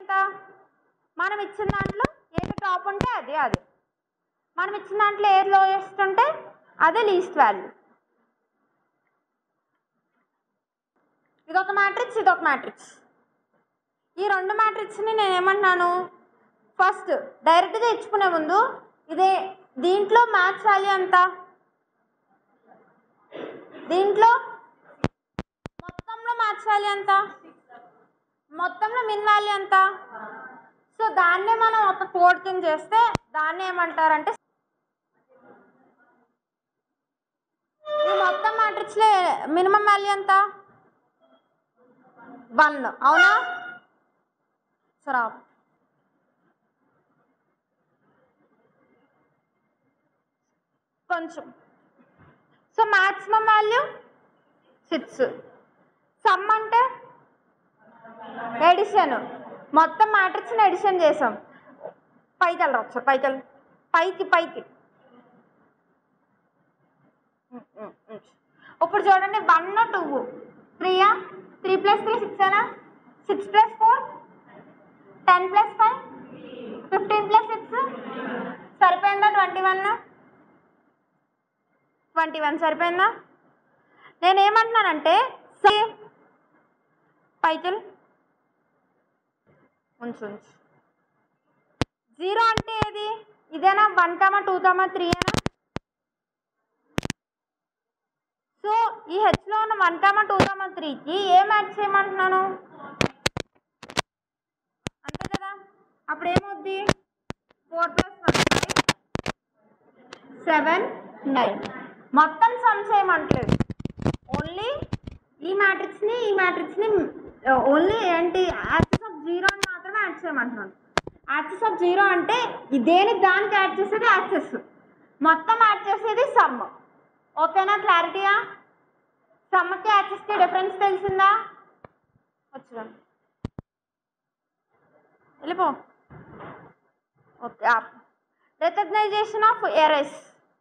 ఎంత మనం ఇచ్చిన దాంట్లో ఏది టాప్ ఉంటే అదే అదే మనం ఇచ్చిన దాంట్లో ఏది లోయెస్ట్ ఉంటే అదే లీస్ట్ వాల్యూ ఇదొక మ్యాట్రిక్స్ ఇదొక మ్యాట్రిక్స్ ఈ రెండు మ్యాట్రిక్స్ని నేను ఏమంటున్నాను ఫస్ట్ డైరెక్ట్గా ఇచ్చుకునే ముందు ఇదే దీంట్లో మ్యాథ్స్ వాల్యూ ఎంత దీంట్లో మొత్తంలో మ్యాథ్స్ వాల్యూ ఎంత మొత్తంలో మిన్ వాల్యూ ఎంత సో దాన్నే మనం ఒక కోడ్ కింద చేస్తే దాన్ని ఏమంటారంటే ఈ మొత్తం మ్యాట్రిక్స్లో మినిమం వాల్యూ ఎంత వన్ అవునా సరే ఆపు. కొంచెం so maximum value six sum అంటే ఎడిషన్ మొత్తం మ్యాట్రిక్స్ని ఎడిషన్ చేసాం పైకి వెళ్ళరు ఒకసారి పైకి వెళ్ళరు పైకి పైకి ఉమ్, ఉమ్, ఉమ్. ఇప్పుడు చూడండి వన్ టూ త్రీయా త్రీ ప్లస్ త్రీ సిక్స్ అయినా six plus four ten plus five fifteen plus six సరిపోయిందా ట్వంటీ వన్ ట్వంటీ వన్ సరిపోయిందా నేను ఏమంటున్నానంటే సే పైకిల్ ఉంచు ఉంచు జీరో అంటే ఏది ఇదేనా one comma two comma three అయినా సో ఈ హెచ్లో ఉన్న వన్ కామా టూ కామా త్రీకి ఏ మ్యాచ్ చేయమంటున్నాను అంతే కదా అప్పుడు ఏమవుద్ది four plus one five seven nine మొత్తం సమ్ చేయమంటలేదు ఓన్లీ ఈ మ్యాట్రిక్స్ని ఈ మ్యాట్రిక్స్ని ఓన్లీ ఏంటి యాక్సెస్ ఆఫ్ జీరో అని మాత్రమే యాడ్ చేయమంటున్నాను యాక్సెస్ ఆఫ్ జీరో అంటే ఈ దేనికి దానికి యాడ్ చేసేది యాక్సెస్ మొత్తం యాడ్ చేసేది సమ్ ఓకేనా క్లారిటీయా సమ్మకి యాక్సెస్కి డిఫరెన్స్ తెలిసిందా వచ్చా వెళ్ళిపో ఓకే రికగ్నైజేషన్ ఆఫ్ ఎరెస్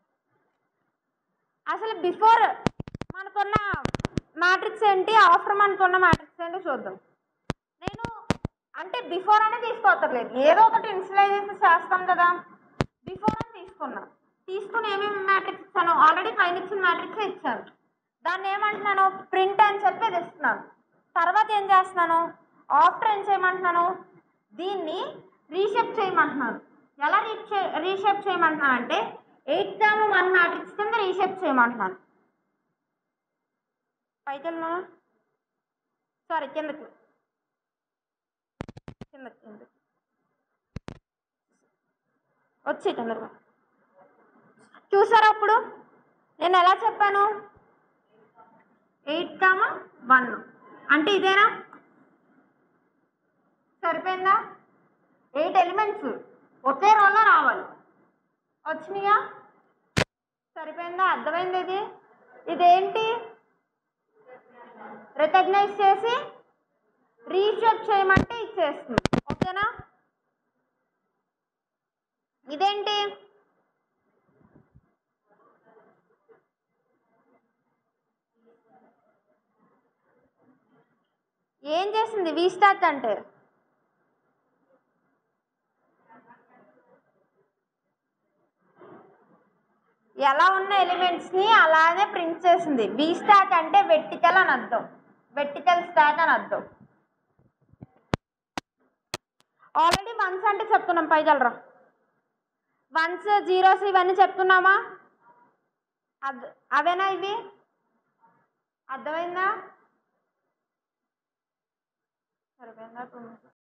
అసలు బిఫోర్ మనకున్న మ్యాట్రిక్స్ ఏంటి ఆఫ్టర్ మనకున్న మ్యాట్రిక్స్ ఏంటి చూద్దాం నేను అంటే బిఫోర్ అనే తీసుకోవట్లేదు ఏదో ఒకటి ఇన్సులైజేషన్ చేస్తాం కదా బిఫోర్ అని తీసుకున్నా తీసుకుని ఏమేమి మ్యాట్రిక్స్ ఇచ్చాను ఆల్రెడీ పైన ఇచ్చిన మ్యాట్రిక్స్ ఇచ్చాను దాన్ని ఏమంటున్నాను ప్రింట్ అని చెప్పి ఇది ఇస్తున్నాను తర్వాత ఏం చేస్తున్నాను ఆఫ్టర్ ఏం చేయమంటున్నాను దీన్ని రీషేప్ చేయమంటున్నాను ఎలా రీచే రీషేప్ చేయమంటున్నాను అంటే ఎయిట్ కామ వన్ మ్యాట్రిక్స్ కింద రీషేప్ చేయమంటున్నాను పైకి వెళ్ళినా సారీ కిందకి కిందకి కిందకి వచ్చి తొందరగా చూసారా అప్పుడు నేను ఎలా చెప్పాను ఎయిట్ కామ వన్ అంటే ఇదేనా సరిపోయిందా ఎయిట్ ఎలిమెంట్స్ ఒకే రోలో రావాలి వచ్చినాయా సరిపోయిందా అర్థమైంది ఇది ఇదేంటి రికగ్నైజ్ చేసి రీషేప్ చేయమంటే ఇచ్చేస్తుంది ఓకేనా ఇదేంటి ఏం చేసింది వి స్టాక్ అంటే ఎలా ఉన్న ఎలిమెంట్స్ని అలానే ప్రింట్ చేసింది వి స్టాక్ అంటే వెర్టికల్ అని అర్థం వెర్టికల్ స్టాక్ అని అర్థం ఆల్రెడీ వన్స్ అంటే చెప్తున్నాం పైగలరా వన్స్ జీరోస్ ఇవన్నీ చెప్తున్నామా అద్ అవేనా ఇవి అర్థమైందా సరిపోయిందా